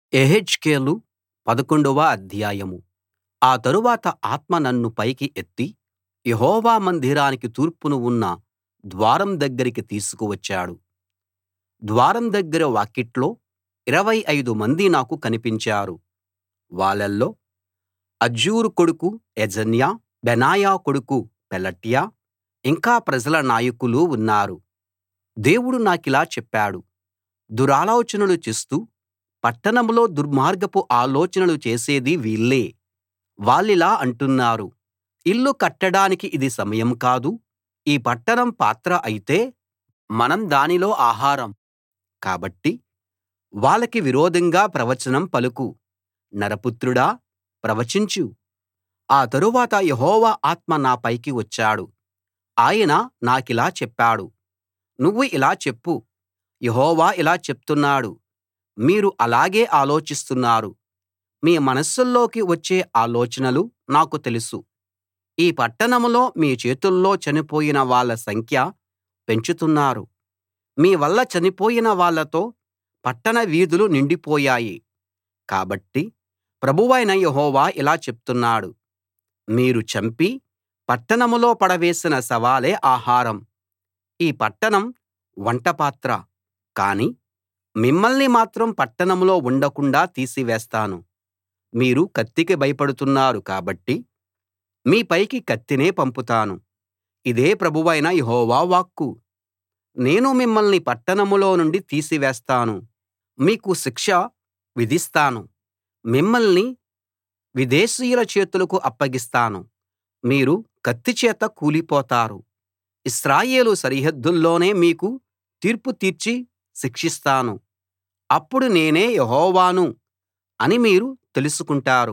యెహెజ్కేలు పదకొండవ అధ్యాయం ఆ తరువాత ఆత్మ నన్ను పైకి ఎత్తి యెహోవా మందిరానికి తూర్పున ఉన్న ద్వారం దగ్గరికి తీసుకు వచ్చాడు ద్వారం దగ్గర వాకిట్లో 25 మంది నాకు కనిపించారు వాళ్ళల్లో అజ్జూరు కొడుకు యజన్యా బెనాయా కొడుకు పెలట్యా ఇంకా ప్రజల నాయకులు ఉన్నారు దేవుడు నాకిలా చెప్పాడు దురాలోచనలు చేస్తూ పట్టణంలో దుర్మార్గపు ఆలోచనలు చేసేది వీళ్ళే వాళ్ళిలా అంటున్నారు ఇల్లు కట్టడానికి ఇది సమయం కాదు ఈ పట్టణం పాత్ర అయితే మనం దానిలో ఆహారం కాబట్టి వాళ్ళకి విరోధంగా ప్రవచనం పలుకు నరపుత్రుడా ప్రవచించు ఆ తరువాత యెహోవా ఆత్మ నా పైకి వచ్చాడు ఆయన నాకిలా చెప్పాడు నువ్వు ఇలా చెప్పు యెహోవా ఇలా చెప్తున్నాడు మీరు అలాగే ఆలోచిస్తున్నారు మీ మనస్సుల్లోకి వచ్చే ఆలోచనలు నాకు తెలుసు ఈ పట్టణంలో మీ చేతుల్లో చనిపోయిన వాళ్ళ సంఖ్య పెంచుతున్నారు మీ వల్ల చనిపోయిన వాళ్ళతో పట్టణ వీధులు నిండిపోయాయి కాబట్టి ప్రభువైన యెహోవా ఇలా చెప్తున్నాడు మీరు చంపి పట్టణంలో పడవేసిన శవాలే ఆహారం ఈ పట్టణం వంటపాత్ర కానీ మిమ్మల్ని మాత్రం పట్టణంలో ఉండకుండాా తీసివేస్తాను మీరు కత్తికి భయపడుతున్నారు కాబట్టి మీ పైకి కత్తినే పంపుతాను ఇదే ప్రభువైన యెహోవా వాక్కు నేను మిమ్మల్ని పట్టణంలో నుండి తీసివేస్తాను మీకు శిక్ష విధిస్తాను మిమ్మల్ని విదేశీయుల చేతులకు అప్పగిస్తాను మీరు కత్తిచేత కూలిపోతారు ఇశ్రాయేలు సరిహద్దుల్లోనే మీకు తీర్పు తీర్చి శిక్షిస్తాను అప్పుడు నేనే యెహోవాను అని మీరు తెలుసుకుంటారు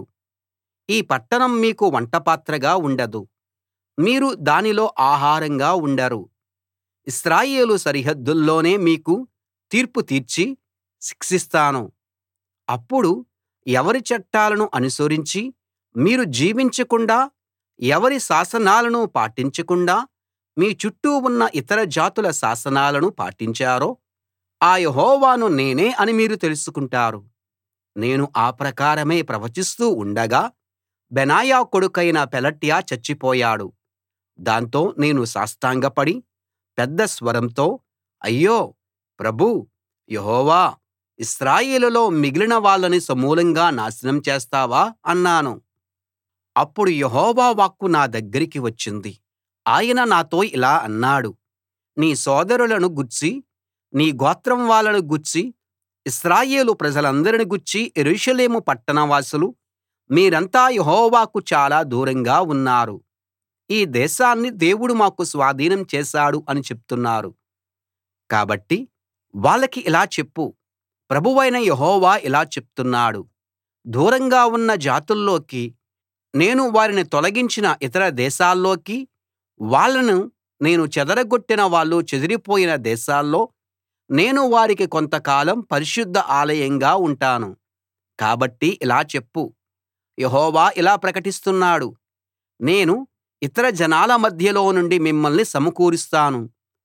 ఈ పట్టణం మీకు వంటపాత్రగా ఉండదు మీరు దానిలో ఆహారంగా ఉండరు ఇశ్రాయేలు సరిహద్దుల్లోనే మీకు తీర్పు తీర్చి శిక్షిస్తాను అప్పుడు ఎవరి చట్టాలను అనుసరించి మీరు జీవించకుండా ఎవరి శాసనాలను పాటించకుండా మీ చుట్టూ ఉన్న ఇతర జాతుల శాసనాలను పాటించారో ఆ యెహోవాను నేనే అని మీరు తెలుసుకుంటారు నేను ఆ ప్రకారమే ప్రవచిస్తూ ఉండగా బెనాయా కొడుకైన పెలట్యా చచ్చిపోయాడు దాంతో నేను సాష్టాంగపడి పెద్ద స్వరంతో అయ్యో ప్రభూ యెహోవా ఇశ్రాయేలులో మిగిలిన వాళ్ళని సమూలంగా నాశనం చేస్తావా అన్నాను అప్పుడు యెహోవా వాక్కు నా దగ్గరికి వచ్చింది ఆయన నాతో ఇలా అన్నాడు నీ సోదరులను గూర్చి నీ గోత్రం వాళ్ళను గూర్చి ఇశ్రాయేలు ప్రజలందరిని గూర్చి యెరూషలేము పట్టణవాసులు మీరంతా యెహోవాకు చాలా దూరంగా ఉన్నారు ఈ దేశాన్ని దేవుడు మాకు స్వాధీనం చేశాడు అని చెప్తున్నారు కాబట్టి వాళ్ళకి ఇలా చెప్పు ప్రభువైన యెహోవా ఇలా చెప్తున్నాడు దూరంగా ఉన్న జాతుల్లోకి నేను వారిని తొలగించిన ఇతర దేశాల్లోకి వాళ్ళను నేను చెదరగొట్టిన వాళ్ళు చెదిరిపోయిన దేశాల్లో నేను వారికి కొంతకాలం పరిశుద్ధ ఆలయంగా ఉంటాను కాబట్టి ఇలా చెప్పు యెహోవా ఇలా ప్రకటిస్తున్నాడు నేను ఇతర జనాల మధ్యలో నుండి మిమ్మల్ని సమకూరుస్తాను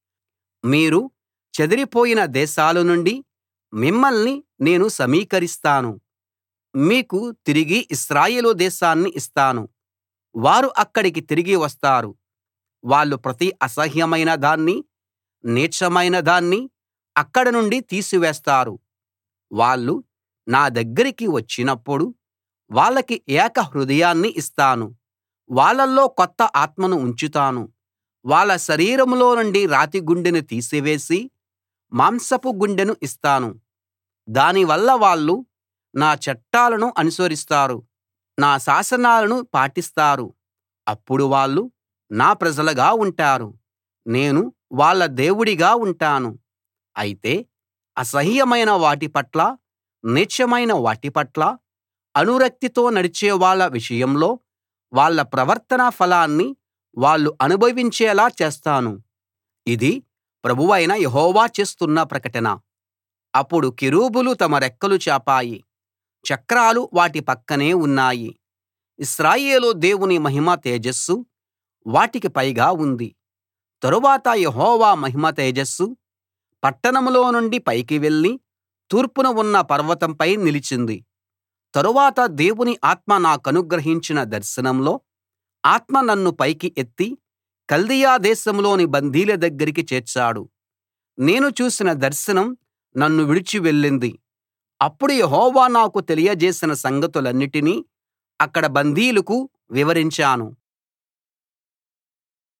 మీరు చెదిరిపోయిన దేశాల నుండి మిమ్మల్ని నేను సమీకరిస్తాను మీకు తిరిగి ఇశ్రాయేలు దేశాన్ని ఇస్తాను వారు అక్కడికి తిరిగి వస్తారు వాళ్ళు ప్రతి అసహ్యమైన దాన్ని నీచమైన దాన్ని అక్కడ నుండి తీసివేస్తారు వాళ్ళు నా దగ్గరికి వచ్చినప్పుడు వాళ్ళకి ఏక హృదయాన్ని ఇస్తాను వాళ్ళల్లో కొత్త ఆత్మను ఉంచుతాను వాళ్ళ శరీరంలో నుండి రాతి గుండెను తీసివేసి మాంసపు గుండెను ఇస్తాను దానివల్ల వాళ్ళు నా చట్టాలను అనుసరిస్తారు నా శాసనాలను పాటిస్తారు అప్పుడు వాళ్ళు నా ప్రజలుగా ఉంటారు నేను వాళ్ళ దేవుడిగా ఉంటాను అయితే అసహ్యమైన వాటి పట్ల నీచమైన వాటి పట్ల అనురక్తితో నడిచే వాళ్ళ విషయంలో వాళ్ళ ప్రవర్తన ఫలాన్ని వాళ్ళు అనుభవించేలా చేస్తాను ఇది ప్రభువైన యెహోవా చేస్తున్న ప్రకటన అప్పుడు కెరూబులు తమ రెక్కలు చాపాయి చక్రాలు వాటి పక్కనే ఉన్నాయి ఇశ్రాయేలు దేవుని మహిమ తేజస్సు వాటికి పైగా ఉంది తరువాత యెహోవా మహిమ తేజస్సు పట్టణంలో నుండి పైకి వెళ్ళి తూర్పున ఉన్న పర్వతంపై నిలిచింది తరువాత దేవుని ఆత్మ నాకనుగ్రహించిన దర్శనంలో ఆత్మ నన్ను పైకి ఎత్తి కల్దీయ దేశంలోని బందీల దగ్గరికి చేర్చాడు నేను చూసిన దర్శనం నన్ను విడిచి వెళ్ళింది అప్పుడు యెహోవా నాకు తెలియజేసిన సంగతులన్నిటినీ అక్కడి బందీలకు వివరించాను